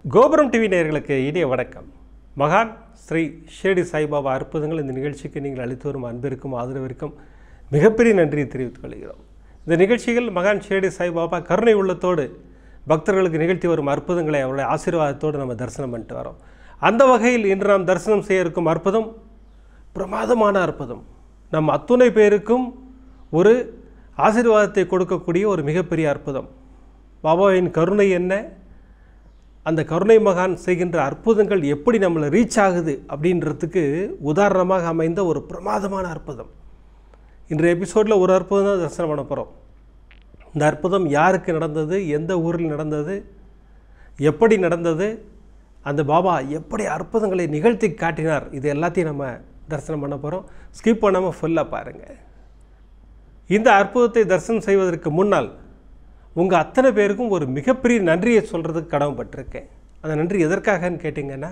கோபுரம் டிவி நேயர்களுக்கு இனிய வணக்கம் மகான் ஸ்ரீ ஷேடி சாய்பாபா அற்புதங்கள் இந்த நிகழ்ச்சிக்கு நீங்கள் அளித்து வரும் அன்பிற்கும் ஆதரவிற்கும் மிகப்பெரிய நன்றியை தெரிவித்துக் கொள்கிறோம் இந்த நிகழ்ச்சிகள் மகான் ஷேடி சாய்பாபா கருணை உள்ளத்தோடு பக்தர்களுக்கு நிகழ்த்தி வரும் அற்புதங்களை அவருடைய ஆசீர்வாதத்தோடு நம்ம தரிசனம் பண்ணிட்டு வரோம் அந்த வகையில் இன்று நாம் தரிசனம் செய்ய இருக்கும் அற்புதம் பிரமாதமான அற்புதம் நம் அத்துணை பேருக்கும் ஒரு ஆசீர்வாதத்தை கொடுக்கக்கூடிய ஒரு மிகப்பெரிய அற்புதம் பாபாவின் கருணை என்ன அந்த கருணை மகான் செய்கின்ற அற்புதங்கள் எப்படி நம்மளை ரீச் ஆகுது அப்படின்றதுக்கு உதாரணமாக அமைந்த ஒரு பிரமாதமான அற்புதம் இன்றைய எபிசோடில் ஒரு அற்புதம் தான் தரிசனம் பண்ண போகிறோம் இந்த அற்புதம் யாருக்கு நடந்தது எந்த ஊரில் நடந்தது எப்படி நடந்தது அந்த பாபா எப்படி அற்புதங்களை நிகழ்த்தி காட்டினார் இது எல்லாத்தையும் நம்ம தரிசனம் பண்ண போகிறோம் ஸ்கிப் பண்ணாமல் ஃபுல்லாக பாருங்கள் இந்த அற்புதத்தை தரிசனம் செய்வதற்கு முன்னால் உங்கள் அத்தனை பேருக்கும் ஒரு மிகப்பெரிய நன்றியை சொல்கிறதுக்கு கடமைப்பட்டிருக்கேன் அந்த நன்றி எதற்காகன்னு கேட்டிங்கன்னா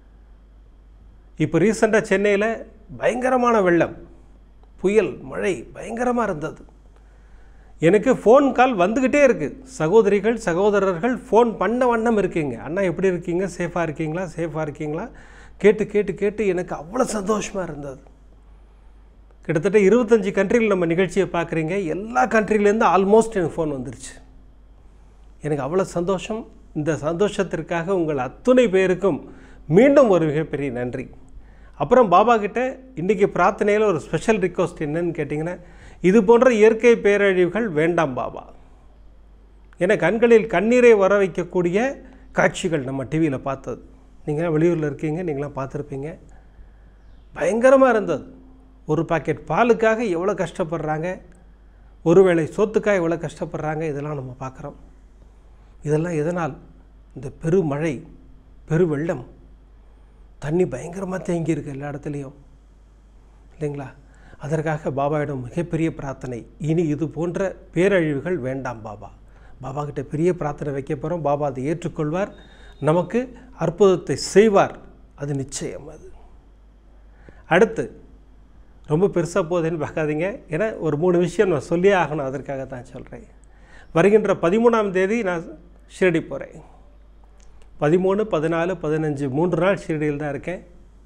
இப்போ ரீசெண்டாக சென்னையில் பயங்கரமான வெள்ளம் புயல் மழை பயங்கரமாக இருந்தது எனக்கு ஃபோன் கால் வந்துக்கிட்டே இருக்குது சகோதரிகள் சகோதரர்கள் ஃபோன் பண்ண வண்ணம் இருக்கீங்க அண்ணா எப்படி இருக்கீங்க சேஃபாக இருக்கீங்களா சேஃபாக இருக்கீங்களா கேட்டு கேட்டு கேட்டு எனக்கு அவ்வளோ சந்தோஷமாக இருந்தது கிட்டத்தட்ட இருபத்தஞ்சி கண்ட்ரியில் நம்ம நிகழ்ச்சியை பார்க்குறீங்க எல்லா கண்ட்ரிலேருந்து ஆல்மோஸ்ட் எனக்கு ஃபோன் வந்துருச்சு எனக்கு அவ்வளோ சந்தோஷம் இந்த சந்தோஷத்திற்காக உங்கள் அத்துணை பேருக்கும் மீண்டும் ஒரு மிகப்பெரிய நன்றி அப்புறம் பாபா கிட்ட இன்றைக்கி பிரார்த்தனையில் ஒரு ஸ்பெஷல் ரிக்வஸ்ட் என்னன்னு கேட்டிங்கன்னா இது போன்ற இயற்கை பேரழிவுகள் வேண்டாம் பாபா ஏன்னா கண்களில் கண்ணீரை வர வைக்கக்கூடிய காட்சிகள் நம்ம டிவியில் பார்த்தது நீங்கள் வெளியூரில் இருக்கீங்க நீங்களாம் பார்த்துருப்பீங்க பயங்கரமாக இருந்தது ஒரு பாக்கெட் பாலுக்காக எவ்வளோ கஷ்டப்படுறாங்க ஒருவேளை சோத்துக்காக எவ்வளோ கஷ்டப்படுறாங்க இதெல்லாம் நம்ம பார்க்குறோம் இதெல்லாம் எதனால் இந்த பெருமழை பெருவெள்ளம் தண்ணி பயங்கரமாக தேங்கி இருக்கு எல்லா இடத்துலையும் இல்லைங்களா அதற்காக பாபாவிடம் மிகப்பெரிய பிரார்த்தனை இனி இது போன்ற பேரழிவுகள் வேண்டாம் பாபா பாபா கிட்ட பெரிய பிரார்த்தனை வைக்க போகிறோம் பாபா அதை ஏற்றுக்கொள்வார் நமக்கு அற்புதத்தை செய்வார் அது நிச்சயம் அது அடுத்து ரொம்ப பெருசாக போகுதுன்னு பார்க்காதீங்க ஏன்னா ஒரு மூணு விஷயம் நான் சொல்லியே ஆகணும் அதற்காக தான் சொல்கிறேன் வருகின்ற பதிமூணாம் தேதி நான் ஷிரடி போகிறேன் பதிமூணு பதினாலு பதினஞ்சு மூன்று நாள் ஷிரடியில் தான் இருக்கேன்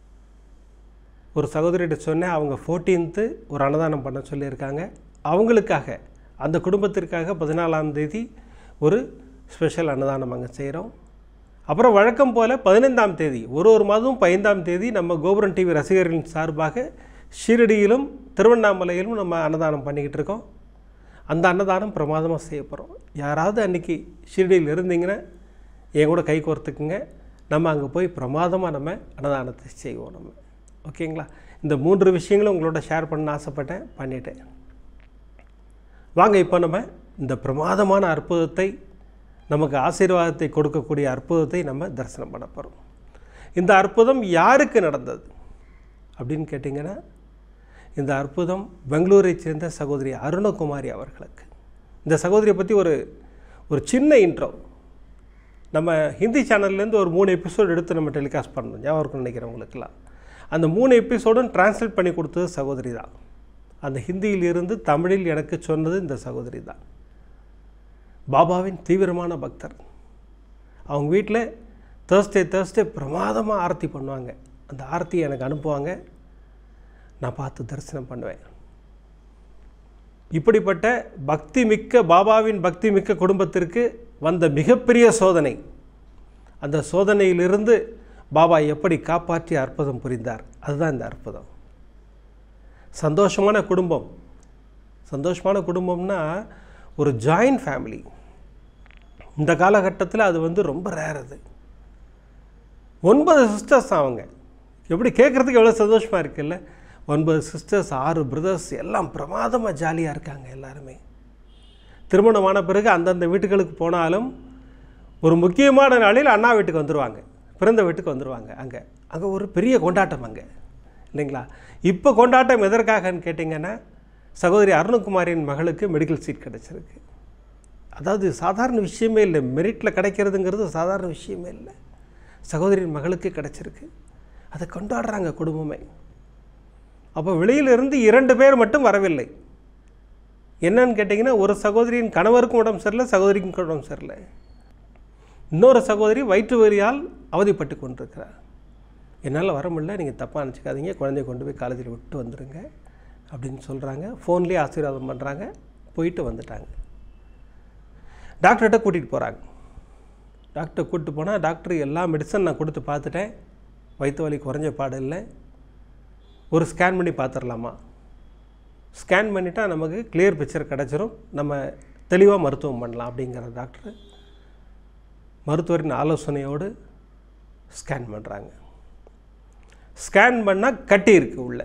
ஒரு சகோதரிகிட்ட சொன்னேன் அவங்க ஃபோர்டீன்த்து ஒரு அன்னதானம் பண்ண சொல்லியிருக்காங்க அவங்களுக்காக அந்த குடும்பத்திற்காக பதினாலாம் தேதி ஒரு ஸ்பெஷல் அன்னதானம் அங்கே செய்கிறோம் அப்புறம் வழக்கம் போல் பதினைந்தாம் தேதி ஒரு ஒரு மாதமும் பதினைந்தாம் தேதி நம்ம கோபுரம் டிவி ரசிகர்களின் சார்பாக ஷீரடியிலும் திருவண்ணாமலையிலும் நம்ம அன்னதானம் பண்ணிக்கிட்டு இருக்கோம் அந்த அன்னதானம் பிரமாதமாக செய்ய போகிறோம் யாராவது அன்றைக்கி ஷீரடியில் இருந்தீங்கன்னா என் கூட கை கோர்த்துக்குங்க நம்ம அங்கே போய் பிரமாதமாக நம்ம அன்னதானத்தை செய்வோம் நம்ம ஓகேங்களா இந்த மூன்று விஷயங்களும் உங்களோட ஷேர் பண்ண ஆசைப்பட்டேன் பண்ணிட்டேன் வாங்க இப்போ நம்ம இந்த பிரமாதமான அற்புதத்தை நமக்கு ஆசீர்வாதத்தை கொடுக்கக்கூடிய அற்புதத்தை நம்ம தரிசனம் பண்ண போகிறோம் இந்த அற்புதம் யாருக்கு நடந்தது அப்படின்னு கேட்டிங்கன்னா இந்த அற்புதம் பெங்களூரை சேர்ந்த சகோதரி அருணகுமாரி அவர்களுக்கு இந்த சகோதரியை பற்றி ஒரு ஒரு சின்ன இன்ட்ரோ நம்ம ஹிந்தி சேனல்லேருந்து ஒரு மூணு எபிசோடு எடுத்து நம்ம டெலிகாஸ்ட் பண்ணோம் ஞாபகம் இருக்கும்னு நினைக்கிறேன் உங்களுக்குலாம் அந்த மூணு எபிசோடும் டிரான்ஸ்லேட் பண்ணி கொடுத்தது சகோதரி தான் அந்த ஹிந்தியில் இருந்து தமிழில் எனக்கு சொன்னது இந்த சகோதரி தான் பாபாவின் தீவிரமான பக்தர் அவங்க வீட்டில் தேர்ஸ்டே தேர்ஸ்டே பிரமாதமாக ஆரத்தி பண்ணுவாங்க அந்த ஆரத்தி எனக்கு அனுப்புவாங்க நான் பார்த்து தரிசனம் பண்ணுவேன் இப்படிப்பட்ட பக்தி மிக்க பாபாவின் பக்தி மிக்க குடும்பத்திற்கு வந்த மிகப்பெரிய சோதனை அந்த சோதனையிலிருந்து பாபா எப்படி காப்பாற்றி அற்புதம் புரிந்தார் அதுதான் இந்த அற்புதம் சந்தோஷமான குடும்பம் சந்தோஷமான குடும்பம்னா ஒரு ஜாயின்ட் ஃபேமிலி இந்த காலகட்டத்தில் அது வந்து ரொம்ப ரேர் அது ஒன்பது சிஸ்டர்ஸ் அவங்க எப்படி கேட்குறதுக்கு எவ்வளோ சந்தோஷமாக இருக்குல்ல ஒன்பது சிஸ்டர்ஸ் ஆறு பிரதர்ஸ் எல்லாம் பிரமாதமாக ஜாலியாக இருக்காங்க எல்லாருமே திருமணமான பிறகு அந்தந்த வீட்டுகளுக்கு போனாலும் ஒரு முக்கியமான நாளில் அண்ணா வீட்டுக்கு வந்துடுவாங்க பிறந்த வீட்டுக்கு வந்துடுவாங்க அங்கே அங்கே ஒரு பெரிய கொண்டாட்டம் அங்கே இல்லைங்களா இப்போ கொண்டாட்டம் எதற்காகன்னு கேட்டிங்கன்னா சகோதரி அருணகுமாரின் மகளுக்கு மெடிக்கல் சீட் கிடச்சிருக்கு அதாவது சாதாரண விஷயமே இல்லை மெரிட்டில் கிடைக்கிறதுங்கிறது சாதாரண விஷயமே இல்லை சகோதரியின் மகளுக்கு கிடச்சிருக்கு அதை கொண்டாடுறாங்க குடும்பமே அப்போ வெளியிலிருந்து இரண்டு பேர் மட்டும் வரவில்லை என்னன்னு கேட்டிங்கன்னா ஒரு சகோதரியின் கணவருக்கும் உடம்பு சரியில்லை சகோதரிக்கும் உடம்பு சரியில்லை இன்னொரு சகோதரி வயிற்று வலியால் அவதிப்பட்டு கொண்டிருக்கிறார் என்னால் வர முடியல நீங்கள் தப்பாக நினச்சிக்காதீங்க குழந்தைய கொண்டு போய் காலேஜில் விட்டு வந்துடுங்க அப்படின்னு சொல்கிறாங்க ஃபோன்லேயே ஆசீர்வாதம் பண்ணுறாங்க போயிட்டு வந்துட்டாங்க டாக்டர்கிட்ட கூட்டிகிட்டு போகிறாங்க டாக்டர் கூப்பிட்டு போனால் டாக்டர் எல்லா மெடிசன் நான் கொடுத்து பார்த்துட்டேன் வயிற்று வலி குறைஞ்ச பாடு இல்லை ஒரு ஸ்கேன் பண்ணி பார்த்துடலாமா ஸ்கேன் பண்ணிட்டா நமக்கு கிளியர் பிக்சர் கிடச்சிரும் நம்ம தெளிவாக மருத்துவம் பண்ணலாம் அப்படிங்கிற டாக்டர் மருத்துவரின் ஆலோசனையோடு ஸ்கேன் பண்ணுறாங்க ஸ்கேன் பண்ணால் கட்டி இருக்கு உள்ள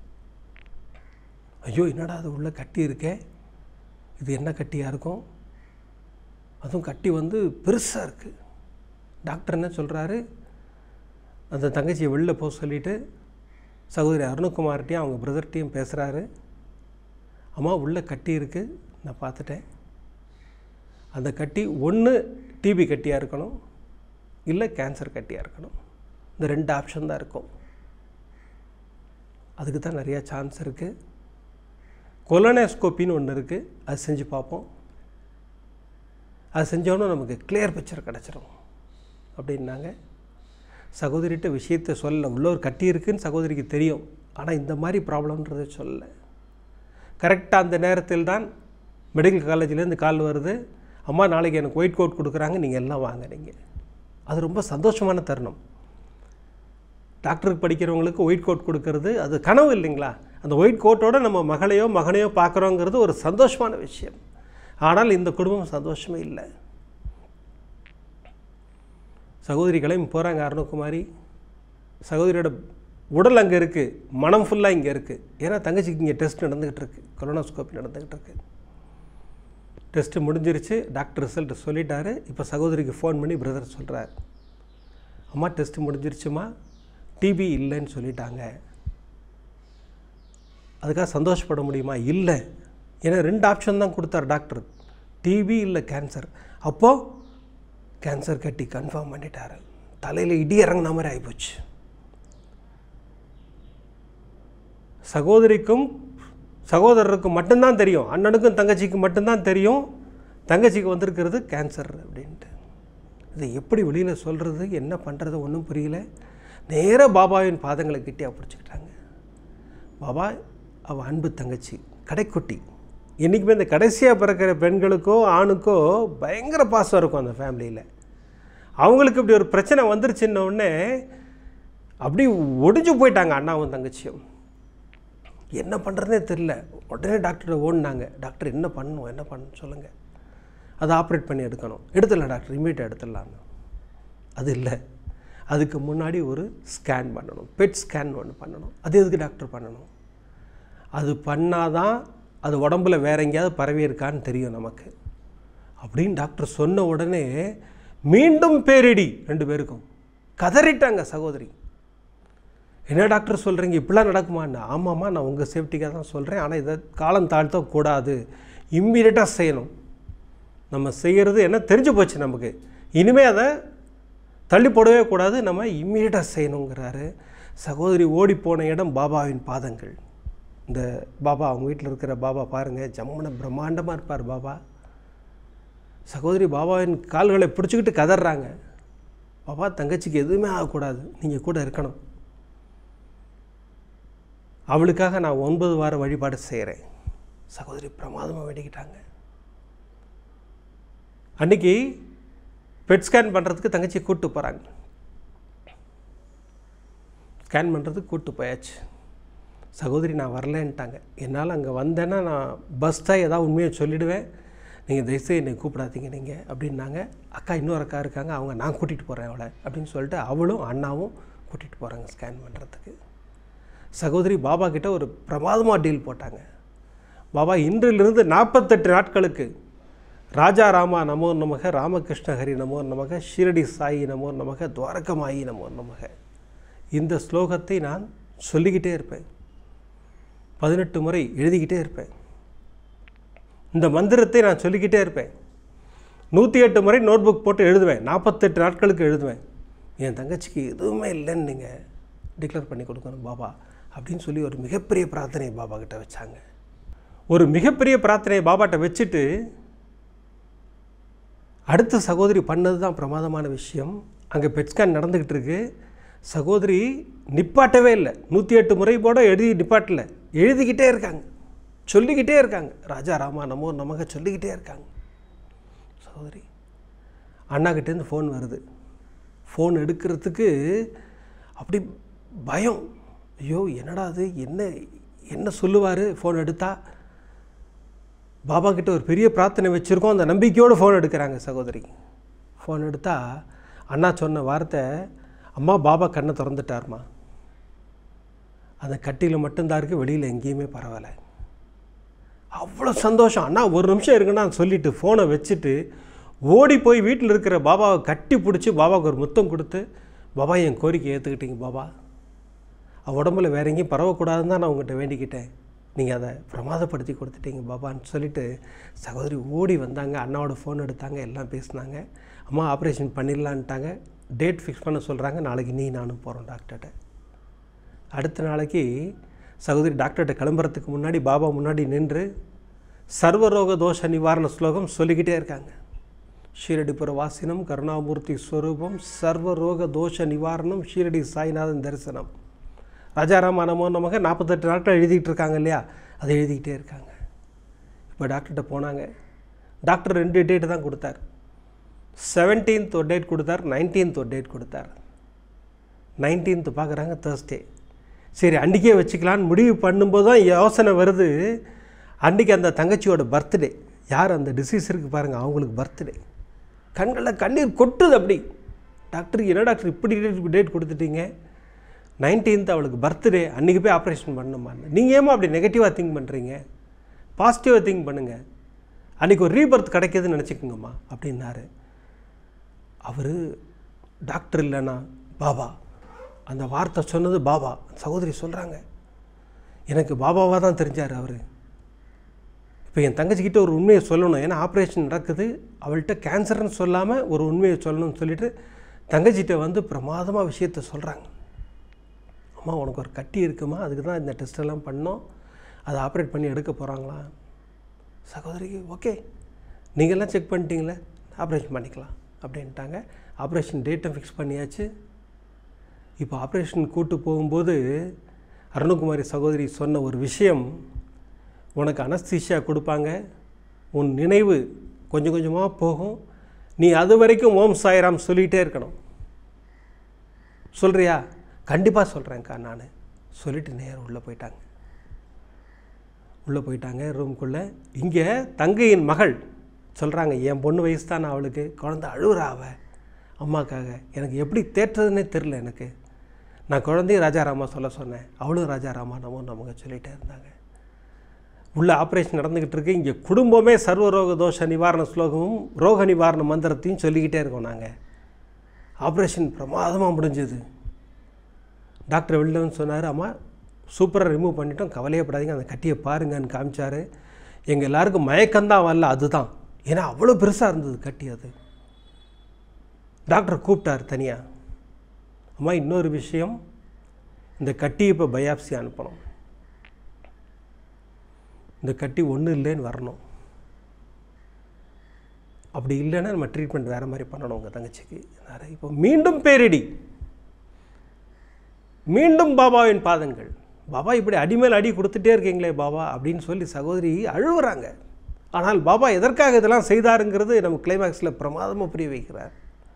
ஐயோ என்னடா அது உள்ள கட்டி இருக்கே இது என்ன கட்டியாக இருக்கும் அதுவும் கட்டி வந்து பெருசாக இருக்குது டாக்டர் என்ன சொல்கிறாரு அந்த தங்கச்சியை வெளில போக சொல்லிவிட்டு சகோதரி அருணகுமார்கிட்டையும் அவங்க பிரதர்கிட்டையும் பேசுகிறாரு அம்மா உள்ளே கட்டி இருக்குது நான் பார்த்துட்டேன் அந்த கட்டி ஒன்று டிபி கட்டியாக இருக்கணும் இல்லை கேன்சர் கட்டியாக இருக்கணும் இந்த ரெண்டு ஆப்ஷன் தான் இருக்கும் அதுக்கு தான் நிறையா சான்ஸ் இருக்குது கொலனோஸ்கோப்பின்னு ஒன்று இருக்குது அது செஞ்சு பார்ப்போம் அது செஞ்சோன்னே நமக்கு கிளியர் பிக்சர் கிடச்சிரும் அப்படின்னாங்க சகோதரிகிட்ட விஷயத்தை சொல்ல உள்ள ஒரு கட்டி இருக்குன்னு சகோதரிக்கு தெரியும் ஆனால் இந்த மாதிரி ப்ராப்ளம்ன்றதை சொல்லலை கரெக்டாக அந்த நேரத்தில் தான் மெடிக்கல் காலேஜ்லேருந்து கால் வருது அம்மா நாளைக்கு எனக்கு ஒயிட் கோட் கொடுக்குறாங்க நீங்கள் எல்லாம் வாங்க நீங்கள் அது ரொம்ப சந்தோஷமான தருணம் டாக்டருக்கு படிக்கிறவங்களுக்கு ஒயிட் கோட் கொடுக்கறது அது கனவு இல்லைங்களா அந்த ஒயிட் கோட்டோட நம்ம மகளையோ மகனையோ பார்க்குறோங்கிறது ஒரு சந்தோஷமான விஷயம் ஆனால் இந்த குடும்பம் சந்தோஷமே இல்லை சகோதரி கிளம்பி போகிறாங்க அருணகுமாரி சகோதரியோட உடல் அங்கே இருக்குது மனம் ஃபுல்லாக இங்கே இருக்குது ஏன்னா தங்கச்சிக்கு இங்கே டெஸ்ட் நடந்துக்கிட்டு இருக்கு கொரோனாஸ்கோப்பி நடந்துக்கிட்டு இருக்கு டெஸ்ட்டு முடிஞ்சிருச்சு டாக்டர் ரிசல்ட் சொல்லிட்டாரு இப்போ சகோதரிக்கு ஃபோன் பண்ணி பிரதர் சொல்கிறார் அம்மா டெஸ்ட்டு முடிஞ்சிருச்சுமா டிபி இல்லைன்னு சொல்லிட்டாங்க அதுக்காக சந்தோஷப்பட முடியுமா இல்லை ஏன்னா ரெண்டு ஆப்ஷன் தான் கொடுத்தார் டாக்டர் டிபி இல்லை கேன்சர் அப்போது கேன்சர் கட்டி கன்ஃபார்ம் பண்ணிட்டாரு தலையில் இடி இறங்கின மாதிரி ஆகிப்போச்சு சகோதரிக்கும் சகோதரருக்கும் மட்டும்தான் தெரியும் அண்ணனுக்கும் தங்கச்சிக்கும் மட்டும்தான் தெரியும் தங்கச்சிக்கு வந்திருக்கிறது கேன்சர் அப்படின்ட்டு இதை எப்படி வெளியில் சொல்கிறது என்ன பண்ணுறது ஒன்றும் புரியல நேராக பாபாவின் பாதங்களை கிட்டியாக பிடிச்சிக்கிட்டாங்க பாபா அவள் அன்பு தங்கச்சி கடைக்குட்டி என்றைக்குமே இந்த கடைசியாக பிறக்கிற பெண்களுக்கோ ஆணுக்கோ பயங்கர பாசம் இருக்கும் அந்த ஃபேமிலியில் அவங்களுக்கு இப்படி ஒரு பிரச்சனை வந்துருச்சுன்ன உடனே அப்படி ஒடிஞ்சு போயிட்டாங்க அண்ணாவும் தங்கச்சியும் என்ன பண்ணுறதுனே தெரில உடனே டாக்டரை ஓடினாங்க டாக்டர் என்ன பண்ணணும் என்ன பண்ணணும் சொல்லுங்கள் அதை ஆப்ரேட் பண்ணி எடுக்கணும் எடுத்துடலாம் டாக்டர் இமீடியட்டாக எடுத்துடலான்னு அது இல்லை அதுக்கு முன்னாடி ஒரு ஸ்கேன் பண்ணணும் பெட் ஸ்கேன் ஒன்று பண்ணணும் அது எதுக்கு டாக்டர் பண்ணணும் அது பண்ணாதான் அது உடம்புல வேற எங்கேயாவது பரவி இருக்கான்னு தெரியும் நமக்கு அப்படின்னு டாக்டர் சொன்ன உடனே மீண்டும் பேரிடி ரெண்டு பேருக்கும் கதறிட்டாங்க சகோதரி என்ன டாக்டர் சொல்கிறீங்க இப்படிலாம் நடக்குமான்னு ஆமாம்மா நான் உங்கள் சேஃப்டிக்காக தான் சொல்கிறேன் ஆனால் இதை காலம் தாழ்த்தக்கூடாது இம்மீடியட்டாக செய்யணும் நம்ம செய்கிறது என்ன தெரிஞ்சு போச்சு நமக்கு இனிமேல் அதை தள்ளி போடவே கூடாது நம்ம இம்மீடியட்டாக செய்யணுங்கிறாரு சகோதரி ஓடி போன இடம் பாபாவின் பாதங்கள் இந்த பாபா அவங்க வீட்டில் இருக்கிற பாபா பாருங்கள் ஜம்முன பிரம்மாண்டமாக இருப்பார் பாபா சகோதரி பாபாவின் கால்களை பிடிச்சிக்கிட்டு கதறாங்க பாபா தங்கச்சிக்கு எதுவுமே ஆகக்கூடாது நீங்கள் கூட இருக்கணும் அவளுக்காக நான் ஒன்பது வார வழிபாடு செய்கிறேன் சகோதரி பிரமாதமாக வேண்டிக்கிட்டாங்க அன்றைக்கி பெட் ஸ்கேன் பண்ணுறதுக்கு தங்கச்சியை கூப்பிட்டு போகிறாங்க ஸ்கேன் பண்ணுறதுக்கு கூப்பிட்டு போயாச்சு சகோதரி நான் வரலன்ட்டாங்க என்னால் அங்கே வந்தேன்னா நான் பஸ் தான் ஏதாவது உண்மையை சொல்லிவிடுவேன் நீங்கள் தயவுசெய்து என்னை கூப்பிடாதீங்க நீங்கள் அப்படின்னாங்க அக்கா இன்னொரு அக்கா இருக்காங்க அவங்க நான் கூட்டிகிட்டு போகிறேன் அவளை அப்படின்னு சொல்லிட்டு அவளும் அண்ணாவும் கூட்டிகிட்டு போகிறாங்க ஸ்கேன் பண்ணுறதுக்கு சகோதரி பாபா கிட்ட ஒரு பிரமாதமாக டீல் போட்டாங்க பாபா இன்றிலிருந்து நாற்பத்தெட்டு நாட்களுக்கு ராஜா ராமா நமோ நமக ராமகிருஷ்ண ஹரி நமோ நமக ஷீரடி சாயி நமோ நமக துவாரகமாயி நமோ நமக இந்த ஸ்லோகத்தை நான் சொல்லிக்கிட்டே இருப்பேன் பதினெட்டு முறை எழுதிக்கிட்டே இருப்பேன் இந்த மந்திரத்தை நான் சொல்லிக்கிட்டே இருப்பேன் நூற்றி எட்டு முறை நோட்புக் போட்டு எழுதுவேன் நாற்பத்தெட்டு நாட்களுக்கு எழுதுவேன் என் தங்கச்சிக்கு எதுவுமே இல்லைன்னு நீங்கள் டிக்ளேர் பண்ணி கொடுக்கணும் பாபா அப்படின்னு சொல்லி ஒரு மிகப்பெரிய பிரார்த்தனையை பாபா கிட்ட வச்சாங்க ஒரு மிகப்பெரிய பிரார்த்தனையை பாபாட்ட வச்சுட்டு அடுத்த சகோதரி பண்ணது தான் பிரமாதமான விஷயம் அங்கே பெட்ஸ்கேன் நடந்துக்கிட்டு இருக்கு சகோதரி நிப்பாட்டவே இல்லை நூற்றி எட்டு முறை போட எழுதி நிப்பாட்டல எழுதிக்கிட்டே இருக்காங்க சொல்லிக்கிட்டே இருக்காங்க ராஜா ராமா நமோ நமக சொல்லிக்கிட்டே இருக்காங்க சகோதரி அண்ணாக்கிட்டேருந்து ஃபோன் வருது ஃபோன் எடுக்கிறதுக்கு அப்படி பயம் ஐயோ என்னடா அது என்ன என்ன சொல்லுவார் ஃபோன் எடுத்தா பாபா கிட்ட ஒரு பெரிய பிரார்த்தனை வச்சுருக்கோம் அந்த நம்பிக்கையோடு ஃபோன் எடுக்கிறாங்க சகோதரி ஃபோன் எடுத்தா அண்ணா சொன்ன வார்த்தை அம்மா பாபா கண்ணை திறந்துட்டார்மா அந்த கட்டியில் மட்டும்தான் இருக்குது வெளியில் எங்கேயுமே பரவாயில்ல அவ்வளோ சந்தோஷம் அண்ணா ஒரு நிமிஷம் இருக்குன்னா சொல்லிவிட்டு ஃபோனை வச்சுட்டு ஓடி போய் வீட்டில் இருக்கிற பாபாவை கட்டி பிடிச்சி பாபாவுக்கு ஒரு முத்தம் கொடுத்து பாபா என் கோரிக்கை ஏற்றுக்கிட்டீங்க பாபா அவ உடம்புல வேற எங்கேயும் பரவக்கூடாதுன்னு தான் நான் உங்கள்கிட்ட வேண்டிக்கிட்டேன் நீங்கள் அதை பிரமாதப்படுத்தி கொடுத்துட்டீங்க பாபான்னு சொல்லிட்டு சகோதரி ஓடி வந்தாங்க அண்ணாவோட ஃபோன் எடுத்தாங்க எல்லாம் பேசினாங்க அம்மா ஆப்ரேஷன் பண்ணிடலான்ட்டாங்க டேட் ஃபிக்ஸ் பண்ண சொல்கிறாங்க நாளைக்கு நீ நானும் போகிறோம் டாக்டர்கிட்ட அடுத்த நாளைக்கு சகோதரி டாக்டர்கிட்ட கிளம்புறதுக்கு முன்னாடி பாபா முன்னாடி நின்று சர்வரோக தோஷ நிவாரண ஸ்லோகம் சொல்லிக்கிட்டே இருக்காங்க ஷீரடிபுர வாசினம் கருணாமூர்த்தி ஸ்வரூபம் சர்வரோக தோஷ நிவாரணம் ஷீரடி சாய்நாதன் தரிசனம் ராஜாராம் நமோ நமக நாற்பத்தெட்டு நாட்கள் எழுதிக்கிட்டு இருக்காங்க இல்லையா அதை எழுதிக்கிட்டே இருக்காங்க இப்போ டாக்டர்கிட்ட போனாங்க டாக்டர் ரெண்டு டேட்டு தான் கொடுத்தார் செவன்டீன்த் ஒரு டேட் கொடுத்தார் நைன்டீன்த் ஒரு டேட் கொடுத்தார் நைன்டீன்த் பார்க்குறாங்க தேர்ஸ்டே சரி அன்றைக்கே வச்சுக்கலான்னு முடிவு பண்ணும்போது தான் யோசனை வருது அன்றைக்கி அந்த தங்கச்சியோட பர்த்டே யார் அந்த டிசீஸ் இருக்குது பாருங்கள் அவங்களுக்கு பர்த்டே கண்களில் கண்ணீர் கொட்டுது அப்படி டாக்டர் என்ன டாக்டர் இப்படி டேட் டேட் கொடுத்துட்டீங்க நைன்டீன்த் அவளுக்கு பர்த்டே அன்றைக்கி போய் ஆப்ரேஷன் பண்ணணுமான்னு நீங்கள் ஏமா அப்படி நெகட்டிவாக திங்க் பண்ணுறீங்க பாசிட்டிவாக திங்க் பண்ணுங்கள் அன்றைக்கி ஒரு ரீபர்த் கிடைக்கிதுன்னு நினச்சிக்கோங்கம்மா அப்படின்னாரு அவர் டாக்டர் இல்லைண்ணா பாபா அந்த வார்த்தை சொன்னது பாபா சகோதரி சொல்கிறாங்க எனக்கு பாபாவாக தான் தெரிஞ்சார் அவர் இப்போ என் தங்கச்சிக்கிட்ட ஒரு உண்மையை சொல்லணும் ஏன்னா ஆப்ரேஷன் நடக்குது அவள்கிட்ட கேன்சர்னு சொல்லாமல் ஒரு உண்மையை சொல்லணும்னு சொல்லிட்டு தங்கச்சிகிட்ட வந்து பிரமாதமாக விஷயத்த சொல்கிறாங்க அம்மா உனக்கு ஒரு கட்டி இருக்குமா அதுக்கு தான் இந்த டெஸ்ட்டெல்லாம் பண்ணோம் அதை ஆப்ரேட் பண்ணி எடுக்க போகிறாங்களா சகோதரிக்கு ஓகே நீங்கள்லாம் செக் பண்ணிட்டீங்களே ஆப்ரேஷன் பண்ணிக்கலாம் அப்படின்ட்டாங்க ஆப்ரேஷன் டேட்டும் ஃபிக்ஸ் பண்ணியாச்சு இப்போ ஆப்ரேஷன் கூட்டு போகும்போது அருணகுமாரி சகோதரி சொன்ன ஒரு விஷயம் உனக்கு அனஸ்தீஷியா கொடுப்பாங்க உன் நினைவு கொஞ்சம் கொஞ்சமாக போகும் நீ அது வரைக்கும் ஓம் சாய்ராம் சொல்லிகிட்டே இருக்கணும் சொல்கிறியா கண்டிப்பாக சொல்கிறேன்க்கா நான் சொல்லிட்டு நேரம் உள்ளே போயிட்டாங்க உள்ளே போயிட்டாங்க ரூம்குள்ளே இங்கே தங்கையின் மகள் சொல்கிறாங்க என் பொண்ணு வயசு தான் அவளுக்கு குழந்த அழுகுறா அவ அம்மாக்காக எனக்கு எப்படி தேற்றுறதுன்னே தெரில எனக்கு நான் குழந்தையும் ராஜாராமா சொல்ல சொன்னேன் அவளும் ராஜாராமா நம்ம நமக்கு சொல்லிகிட்டே இருந்தாங்க உள்ள ஆப்ரேஷன் நடந்துக்கிட்டு இருக்கு இங்கே குடும்பமே சர்வரோக தோஷ நிவாரண ஸ்லோகமும் ரோக நிவாரண மந்திரத்தையும் சொல்லிக்கிட்டே இருக்கோம் நாங்கள் ஆப்ரேஷன் பிரமாதமாக முடிஞ்சது டாக்டர் வெளில வந்து சொன்னார் அம்மா சூப்பராக ரிமூவ் பண்ணிட்டோம் கவலையப்படாதீங்க அந்த கட்டியை பாருங்கன்னு காமிச்சார் எங்கள் எல்லாருக்கும் மயக்கம்தான் வரல அதுதான் ஏன்னா அவ்வளோ பெருசாக இருந்தது கட்டி அது டாக்டர் கூப்பிட்டார் தனியாக அம்மா இன்னொரு விஷயம் இந்த கட்டி இப்போ பயாப்சி அனுப்பணும் இந்த கட்டி ஒன்றும் இல்லைன்னு வரணும் அப்படி இல்லைன்னா நம்ம ட்ரீட்மெண்ட் வேறு மாதிரி பண்ணணும் உங்கள் தங்கச்சிக்கு இப்போ மீண்டும் பேரிடி மீண்டும் பாபாவின் பாதங்கள் பாபா இப்படி அடிமேல் அடி கொடுத்துட்டே இருக்கீங்களே பாபா அப்படின்னு சொல்லி சகோதரி அழுவுறாங்க ஆனால் பாபா எதற்காக இதெல்லாம் செய்தாருங்கிறது நம்ம கிளைமேக்ஸில் பிரமாதமாக புரிய வைக்கிறார்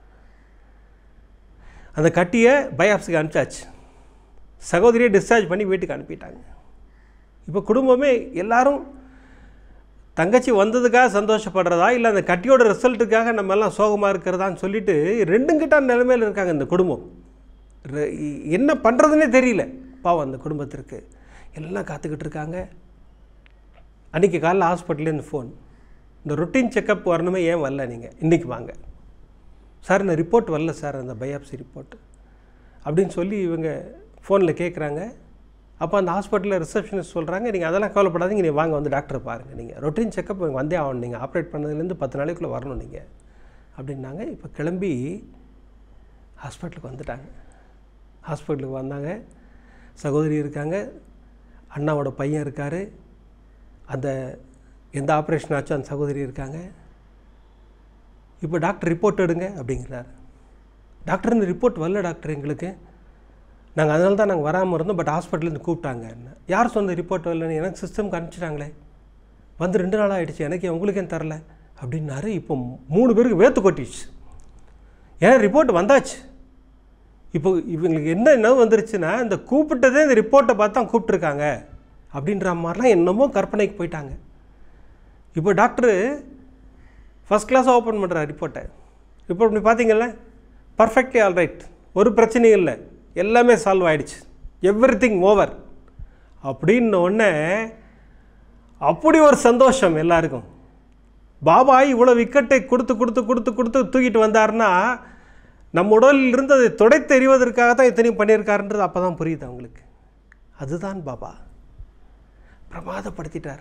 அந்த கட்டியை பயாப்ஸுக்கு அனுப்பிச்சாச்சு சகோதரியை டிஸ்சார்ஜ் பண்ணி வீட்டுக்கு அனுப்பிட்டாங்க இப்போ குடும்பமே எல்லாரும் தங்கச்சி வந்ததுக்காக சந்தோஷப்படுறதா இல்லை அந்த கட்டியோட ரிசல்ட்டுக்காக நம்ம எல்லாம் சோகமாக இருக்கிறதான்னு சொல்லிட்டு ரெண்டும் கிட்ட நிலைமையில் இருக்காங்க இந்த குடும்பம் ரெ- என்ன பண்ணுறதுனே தெரியல பாவம் அந்த குடும்பத்திற்கு எல்லாம் காத்துக்கிட்டு இருக்காங்க அன்றைக்கி காலைல ஹாஸ்பிட்டல்லேருந்து ஃபோன் இந்த ரொட்டீன் செக்கப் வரணுமே ஏன் வரல நீங்கள் இன்றைக்கி வாங்க சார் இந்த ரிப்போர்ட் வரல சார் அந்த பயாப்சி ரிப்போர்ட் அப்படின்னு சொல்லி இவங்க ஃபோனில் கேட்குறாங்க அப்போ அந்த ஹாஸ்பிட்டலில் ரிசப்ஷனிஸ்ட் சொல்கிறாங்க நீங்கள் அதெல்லாம் கவலைப்படாதீங்க நீங்கள் வாங்க வந்து டாக்டரை பாருங்கள் நீங்கள் ரொட்டீன் செக்கப் வந்தே ஆகணும் நீங்கள் ஆப்ரேட் பண்ணதுலேருந்து பத்து நாளைக்குள்ளே வரணும் நீங்கள் அப்படின்னாங்க இப்போ கிளம்பி ஹாஸ்பிட்டலுக்கு வந்துட்டாங்க ஹாஸ்பிட்டலுக்கு வந்தாங்க சகோதரி இருக்காங்க அண்ணாவோட பையன் இருக்கார் அந்த எந்த ஆப்ரேஷன் ஆச்சோ அந்த சகோதரி இருக்காங்க இப்போ டாக்டர் ரிப்போர்ட் எடுங்க அப்படிங்கிறாரு டாக்டர் இந்த ரிப்போர்ட் வரல டாக்டர் எங்களுக்கு நாங்கள் அதனால தான் நாங்கள் வராமல் இருந்தோம் பட் ஹாஸ்பிட்டலேருந்து கூப்பிட்டாங்க என்ன யார் சொன்ன ரிப்போர்ட் வரலன்னு எனக்கு சிஸ்டம்க்கு அனுப்பிச்சிட்டாங்களே வந்து ரெண்டு நாள் ஆகிடுச்சு எனக்கு உங்களுக்கு ஏன் தரல அப்படின்னாரு இப்போ மூணு பேருக்கு வேத்து கொட்டிடுச்சு ஏன்னா ரிப்போர்ட் வந்தாச்சு இப்போ இவங்களுக்கு என்ன என்ன வந்துருச்சுன்னா இந்த கூப்பிட்டதே இந்த ரிப்போர்ட்டை பார்த்து தான் கூப்பிட்ருக்காங்க அப்படின்ற மாதிரிலாம் என்னமோ கற்பனைக்கு போயிட்டாங்க இப்போ டாக்டரு ஃபஸ்ட் கிளாஸ் ஓப்பன் பண்ணுறார் ரிப்போர்ட்டை ரிப்போர்ட் பண்ணி பார்த்தீங்கல்ல பர்ஃபெக்ட்லி ஆல் ரைட் ஒரு பிரச்சனையும் இல்லை எல்லாமே சால்வ் ஆயிடுச்சு எவ்ரி திங் ஓவர் அப்படின்ன உடனே அப்படி ஒரு சந்தோஷம் எல்லாருக்கும் பாபா இவ்வளோ விக்கெட்டை கொடுத்து கொடுத்து கொடுத்து கொடுத்து தூக்கிட்டு வந்தாருன்னா நம்ம உடலில் இருந்து அதை துடைத்து எறிவதற்காக தான் இத்தனையும் பண்ணியிருக்காருன்றது அப்போ தான் புரியுது அவங்களுக்கு அதுதான் பாபா பிரமாதப்படுத்திட்டார்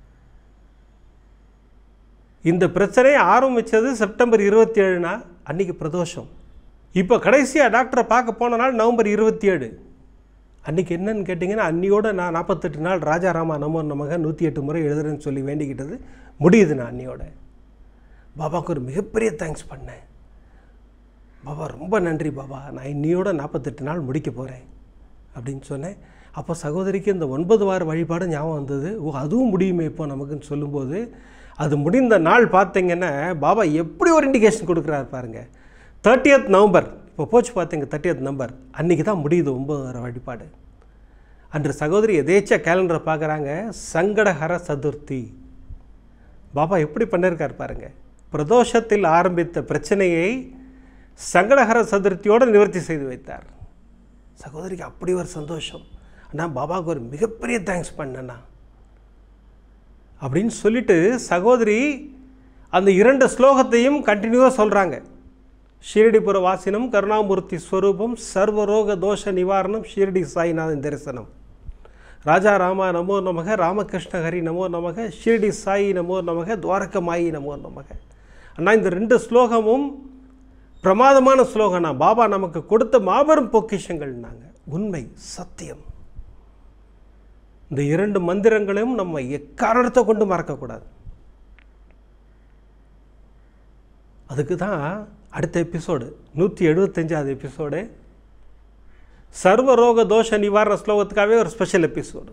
இந்த பிரச்சனை ஆரம்பித்தது செப்டம்பர் இருபத்தி ஏழுனா அன்றைக்கி பிரதோஷம் இப்போ கடைசியாக டாக்டரை பார்க்க போன நாள் நவம்பர் இருபத்தி ஏழு அன்றைக்கி என்னன்னு கேட்டிங்கன்னா அன்னியோட நான் நாற்பத்தெட்டு நாள் ராஜாராமா நமோ நமக நூற்றி எட்டு முறை எழுதுறேன்னு சொல்லி வேண்டிக்கிட்டது முடியுது நான் அன்னியோட பாபாவுக்கு ஒரு மிகப்பெரிய தேங்க்ஸ் பண்ணேன் பாபா ரொம்ப நன்றி பாபா நான் இன்னியோட நாற்பத்தெட்டு நாள் முடிக்க போகிறேன் அப்படின்னு சொன்னேன் அப்போ சகோதரிக்கு இந்த ஒன்பது வார வழிபாடு ஞாபகம் வந்தது ஓ அதுவும் முடியுமே இப்போ நமக்குன்னு சொல்லும்போது அது முடிந்த நாள் பார்த்தீங்கன்னா பாபா எப்படி ஒரு இண்டிகேஷன் கொடுக்குறாரு பாருங்க தேர்ட்டியத் நவம்பர் இப்போ போச்சு பார்த்தீங்க தேர்ட்டியத் நம்பர் அன்றைக்கி தான் முடியுது ஒன்பது வார வழிபாடு அன்று சகோதரி எதேச்சா கேலண்டரை பார்க்குறாங்க சங்கடஹர சதுர்த்தி பாபா எப்படி பண்ணியிருக்கார் பாருங்க பிரதோஷத்தில் ஆரம்பித்த பிரச்சனையை சங்கடஹர சதுர்த்தியோடு நிவர்த்தி செய்து வைத்தார் சகோதரிக்கு அப்படி ஒரு சந்தோஷம் அண்ணா பாபாவுக்கு ஒரு மிகப்பெரிய தேங்க்ஸ் பண்ணேண்ணா அப்படின்னு சொல்லிட்டு சகோதரி அந்த இரண்டு ஸ்லோகத்தையும் கண்டினியூவாக சொல்கிறாங்க ஷீரடிபுர வாசினம் கருணாமூர்த்தி ஸ்வரூபம் சர்வரோக தோஷ நிவாரணம் ஷீரடி சாய்நாதன் தரிசனம் ராஜா ராமா நமோ நமக ராமகிருஷ்ண ஹரி நமோ நமக ஷீரடி சாயி நமோ நமக துவாரகமாயி நமோ நமக அண்ணா இந்த ரெண்டு ஸ்லோகமும் பிரமாதமான ஸ்லோகனா பாபா நமக்கு கொடுத்த மாபெரும் பொக்கிஷங்கள்னாங்க உண்மை சத்தியம் இந்த இரண்டு மந்திரங்களையும் நம்ம எக்காரணத்தை கொண்டு மறக்கக்கூடாது அதுக்கு தான் அடுத்த எபிசோடு நூற்றி எழுபத்தஞ்சாவது எபிசோடு சர்வரோக தோஷ நிவாரண ஸ்லோகத்துக்காகவே ஒரு ஸ்பெஷல் எபிசோடு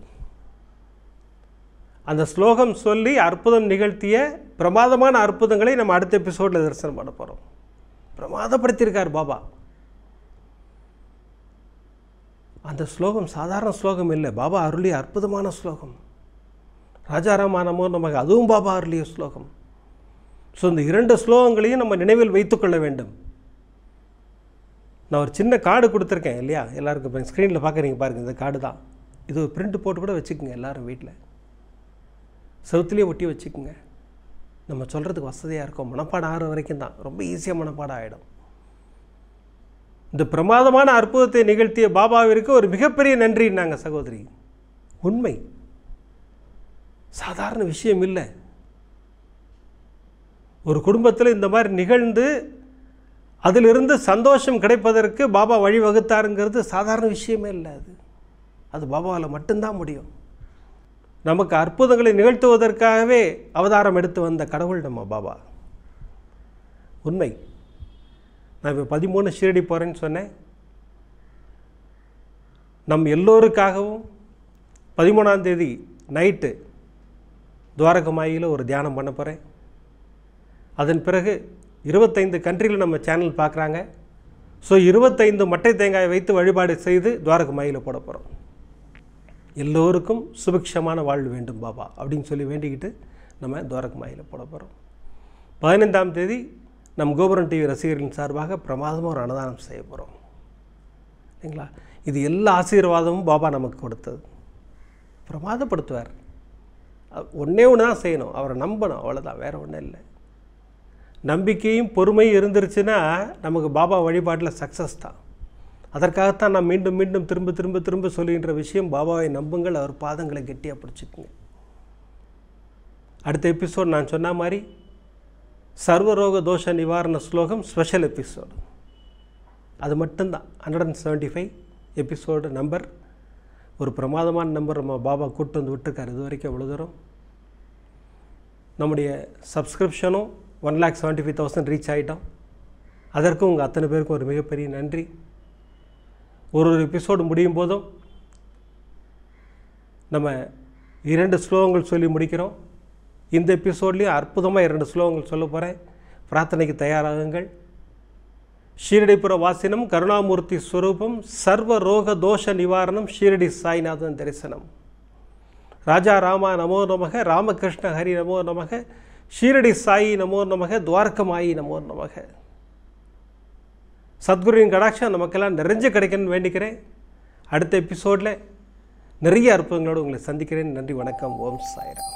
அந்த ஸ்லோகம் சொல்லி அற்புதம் நிகழ்த்திய பிரமாதமான அற்புதங்களை நம்ம அடுத்த எபிசோடில் தரிசனம் பண்ண போகிறோம் பிரமாதப்படுத்தியிருக்கார் பாபா அந்த ஸ்லோகம் சாதாரண ஸ்லோகம் இல்லை பாபா அருளிய அற்புதமான ஸ்லோகம் ராஜாராமானமோ நமக்கு அதுவும் பாபா அருளிய ஸ்லோகம் ஸோ இந்த இரண்டு ஸ்லோகங்களையும் நம்ம நினைவில் வைத்துக்கொள்ள வேண்டும் நான் ஒரு சின்ன கார்டு கொடுத்துருக்கேன் இல்லையா எல்லாருக்கும் இப்போ ஸ்க்ரீனில் பார்க்குறீங்க பாருங்கள் இந்த கார்டு தான் இது ஒரு பிரிண்ட் போட்டு கூட வச்சுக்கோங்க எல்லாரும் வீட்டில் செவுத்துலேயே ஒட்டி வச்சுக்கோங்க நம்ம சொல்கிறதுக்கு வசதியாக இருக்கும் மனப்பாடம் ஆகிற வரைக்கும் தான் ரொம்ப ஈஸியாக மனப்பாடம் ஆகிடும் இந்த பிரமாதமான அற்புதத்தை நிகழ்த்திய பாபாவிற்கு ஒரு மிகப்பெரிய நன்றின்னாங்க சகோதரி உண்மை சாதாரண விஷயம் இல்லை ஒரு குடும்பத்தில் இந்த மாதிரி நிகழ்ந்து அதிலிருந்து சந்தோஷம் கிடைப்பதற்கு பாபா வழிவகுத்தாருங்கிறது சாதாரண விஷயமே இல்லை அது அது பாபாவால் மட்டும்தான் முடியும் நமக்கு அற்புதங்களை நிகழ்த்துவதற்காகவே அவதாரம் எடுத்து வந்த கடவுள் நம்ம பாபா உண்மை நான் இப்போ பதிமூணு ஷீரடி போகிறேன்னு சொன்னேன் நம் எல்லோருக்காகவும் பதிமூணாம் தேதி நைட்டு துவாரகமாயியில் ஒரு தியானம் பண்ண போகிறேன் அதன் பிறகு இருபத்தைந்து கண்ட்ரியில் நம்ம சேனல் பார்க்குறாங்க ஸோ இருபத்தைந்து மட்டை தேங்காயை வைத்து வழிபாடு செய்து துவாரகமாயியில் போட போகிறோம் எல்லோருக்கும் சுபிக்ஷமான வாழ்வு வேண்டும் பாபா அப்படின்னு சொல்லி வேண்டிக்கிட்டு நம்ம துவாரகமாயில் போட போகிறோம் பதினைந்தாம் தேதி நம் கோபுரம் டிவி ரசிகர்களின் சார்பாக பிரமாதமாக ஒரு அன்னதானம் செய்ய போகிறோம் இல்லைங்களா இது எல்லா ஆசீர்வாதமும் பாபா நமக்கு கொடுத்தது பிரமாதப்படுத்துவார் அ- ஒண்ணே ஒன்று தான் செய்யணும் அவரை நம்பணும் அவ்வளோதான் வேறு ஒன்றும் இல்லை நம்பிக்கையும் பொறுமையும் இருந்துருச்சுன்னா நமக்கு பாபா வழிபாட்டில் சக்ஸஸ் தான் அதற்காகத்தான் நான் மீண்டும் மீண்டும் திரும்ப திரும்ப திரும்ப சொல்லுகின்ற விஷயம் பாபாவை நம்புங்கள் அவர் பாதங்களை கெட்டியாக பிடிச்சிக்குங்க அடுத்த எபிசோட் நான் சொன்ன மாதிரி சர்வரோக தோஷ நிவாரண ஸ்லோகம் ஸ்பெஷல் எபிசோடு அது மட்டும்தான் hundred and seventy five episode number ஒரு பிரமாதமான நம்பர் நம்ம பாபா கூட்டு வந்து விட்டுருக்காரு இது வரைக்கும் அவ்வளோ தூரம் நம்முடைய சப்ஸ்கிரிப்ஷனும் one lakh seventy five thousand reach ஆகிட்டோம் அதற்கும் உங்கள் அத்தனை பேருக்கும் ஒரு மிகப்பெரிய நன்றி ஒரு ஒரு எபிசோடு முடியும் போதும் நம்ம இரண்டு ஸ்லோகங்கள் சொல்லி முடிக்கிறோம் இந்த எபிசோட்லேயும் அற்புதமாக இரண்டு ஸ்லோகங்கள் சொல்ல போகிறேன் பிரார்த்தனைக்கு தயாராகுங்கள் ஷீரடிபுர வாசினம் கருணாமூர்த்தி ஸ்வரூபம் சர்வ ரோக தோஷ நிவாரணம் ஷீரடி சாய்நாதன் தரிசனம் ராஜா ராமா நமோ நமக ராமகிருஷ்ண ஹரி நமோ நமக ஷீரடி சாயி நமோ நமக துவாரகமாயி நமோ நமக சத்குருவின் கடாட்சம் நமக்கெல்லாம் நிறைஞ்சு கிடைக்கணும்னு வேண்டிக்கிறேன் அடுத்த எபிசோடில் நிறைய அற்புதங்களோடு உங்களை சந்திக்கிறேன் நன்றி வணக்கம் ஓம் சாய்ராம்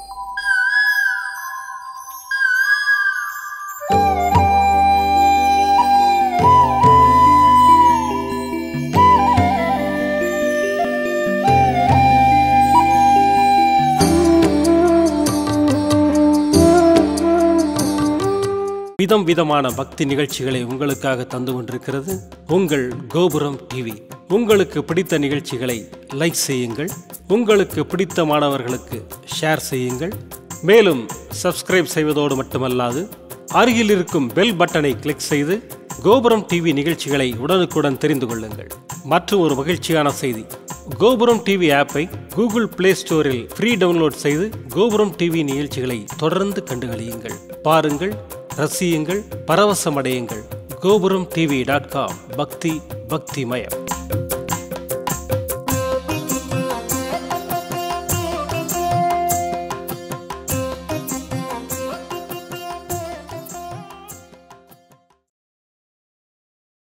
விதம் விதமான பக்தி நிகழ்ச்சிகளை உங்களுக்காக தந்து கொண்டிருக்கிறது உங்கள் கோபுரம் டிவி உங்களுக்கு பிடித்த நிகழ்ச்சிகளை லைக் செய்யுங்கள் உங்களுக்கு பிடித்த மாணவர்களுக்கு ஷேர் செய்யுங்கள் மேலும் சப்ஸ்கிரைப் செய்வதோடு மட்டுமல்லாது அருகில் இருக்கும் பெல் பட்டனை கிளிக் செய்து கோபுரம் டிவி நிகழ்ச்சிகளை உடனுக்குடன் தெரிந்து கொள்ளுங்கள் மற்றும் ஒரு மகிழ்ச்சியான செய்தி கோபுரம் டிவி ஆப்பை கூகுள் பிளே ஸ்டோரில் ஃப்ரீ டவுன்லோட் செய்து கோபுரம் டிவி நிகழ்ச்சிகளை தொடர்ந்து கண்டுகளியுங்கள் பாருங்கள் ரசியுங்கள் பரவசமடையுங்கள் கோபுரம் டிவி டாட் காம் பக்தி பக்திமயம்